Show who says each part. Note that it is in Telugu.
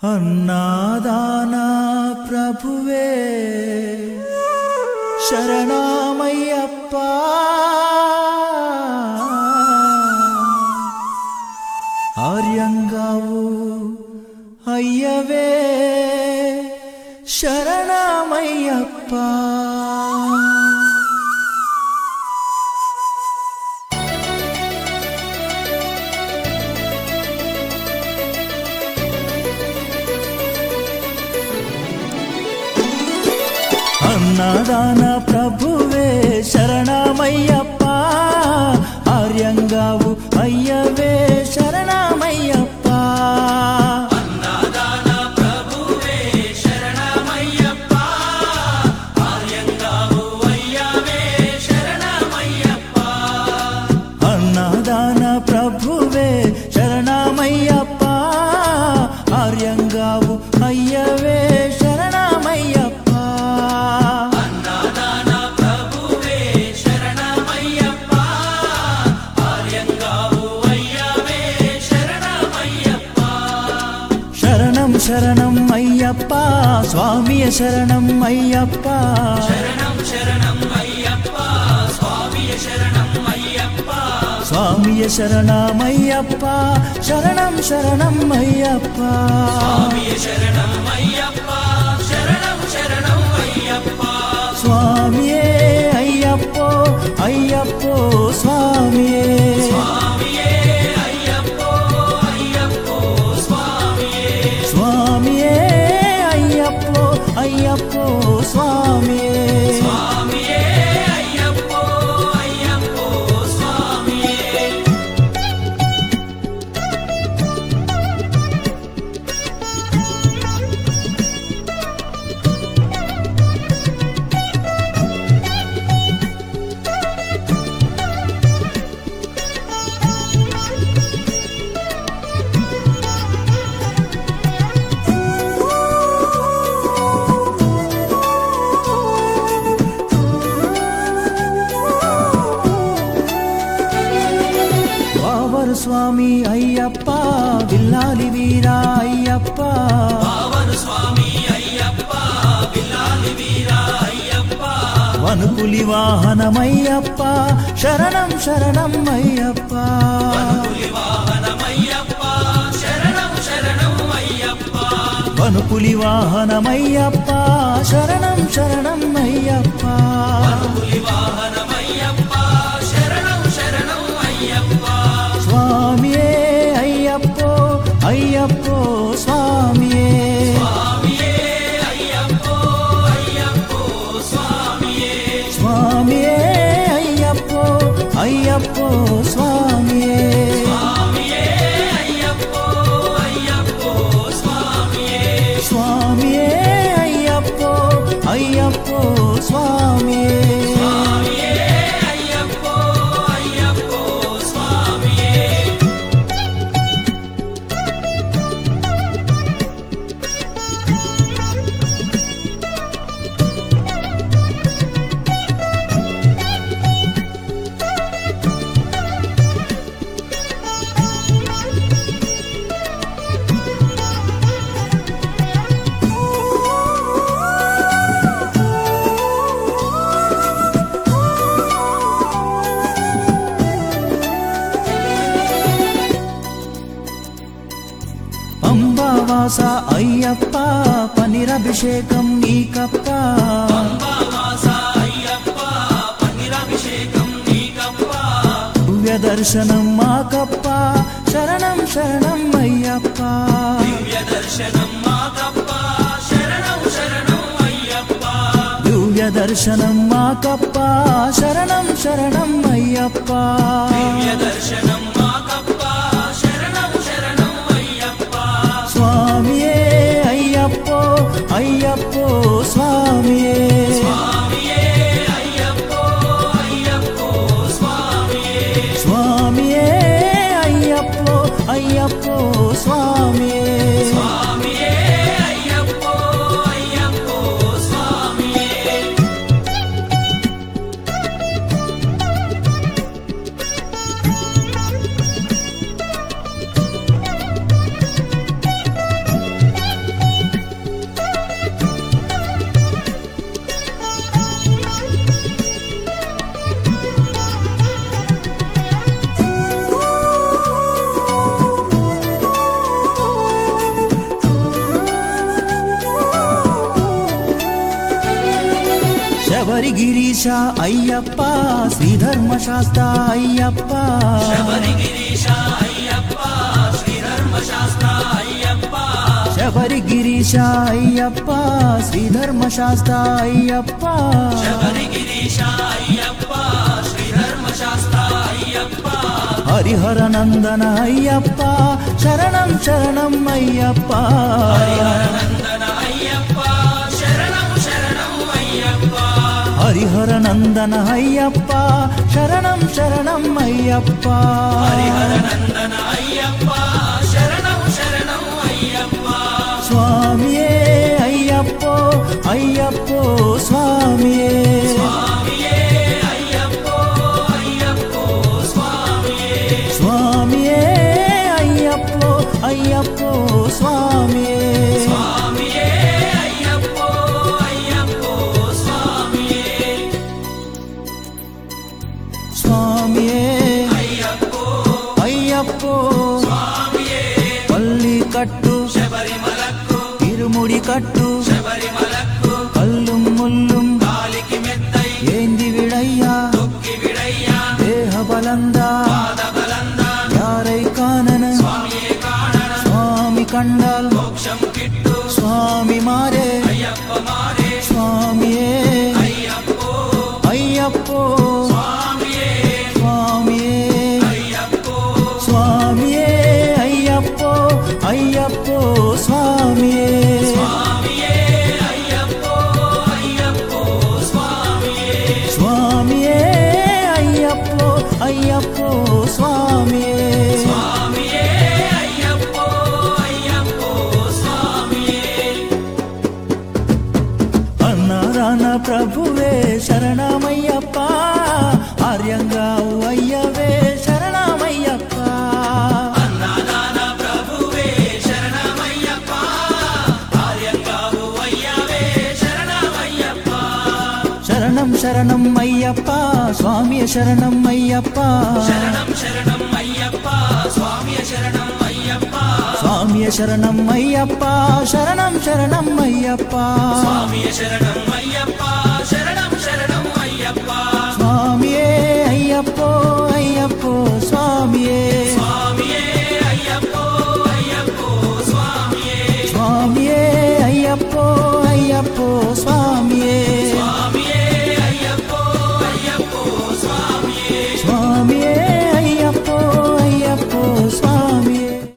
Speaker 1: అన్నాదానా ప్రభువే శరణమయ్యప్ప ఆర్యంగావు అయ్యవే శరణమయ్యప్ప అన్నదాన ప్రభువే శరణమయ్యప్ప ఆర్యంగావు అయ్యవే శరణమయ్యప్ప అన్నదాన ప్రభువే శరణమయ్యప్ప ఆర్యంగావు అయ్యవే శరణమయ్యప్ప శరణం శరణం అయ్యప్ప స్వామియ శరణం అయ్యప్ప స్వామియ శరణమయ్యప్ప శరణం శరణం అయ్యప్ప స్వామియే అయ్యప్పో అయ్యప్పో స్వామియే స్వామియే అయ్యప్పో అయ్యప్పో స్వామియే వావరు స్వామి అయ్యప్ప విల్లాలి వీరా అయ్యప్ప వనుపులి వాహనమయ్యప్ప శరణం శరణం అయ్యప్ప వనుపులి వాహనమయ్యప్ప శరణం శరణం అయ్యప్ప స్వామియే అయ్యప్పో అయ్యప్పో స్వామియే స్వామియే అయ్యప్పో అయ్యప్పో స్వామియే స్వామియే అయ్యప్పో అయ్యప్పో స్వామియే పంబావాస అయ్యప్ప పనిరభిషేకం నీకప్ప దివ్య దర్శనం మాకప్ప శరణం శరణం అయ్యప్ప దివ్య దర్శనం మాకప్ప శరణం శరణం అయ్యప్ప స్వామియే అయ్యప్పో అయ్యప్పో స్వామియే స్వామియే అయ్యప్పో అయ్యప్పో స్వామియే
Speaker 2: స్వామియే
Speaker 1: శబరిగిరీశ అయ్యప్ప శ్రీధర్మశాస్త్ర అయ్యప్ప శబరిగిరీశ అయ్యప్ప శ్రీధర్మశాస్త్ర అయ్యప్ప హరిహర నందన అయ్యప్ప శరణం శరణం అయ్యప్ప హరిహర నందన అయ్యప్ప శరణం శరణం అయ్యప్ప స్వామియే అయ్యప్పో అయ్యప్పో స్వామియే స్వామియే అయ్యప్పో అయ్యప్పో స్వామియే స్వామియే అయ్యప్పో పల్లి కట్టు ఇరుముడి కట్టు కల్లు ముల్లుం ఏంది విడయ్యా దేహ బలందా యారై కానన స్వామి కండాల్ స్వామి మారే స్వామియే అయ్యప్పో స్వామియే స్వామియే అయ్యప్పో అయ్యప్పో స్వామియే స్వామియే అయ్యప్పో అయ్యప్పో స్వామియే అన్నారాన ప్రభువే శరణమయ్యప్ప ఆర్యంగా అయ్యవే శరణమయ్యప్ప శరణం శరణం అయ్యప్ప స్వామి శరణం అయ్యప్ప స్వామి శరణం అయ్యప్ప శరణం శరణం అయ్యప్ప స్వామియే అయ్యప్పో అయ్యప్పో స్వామియే స్వామియే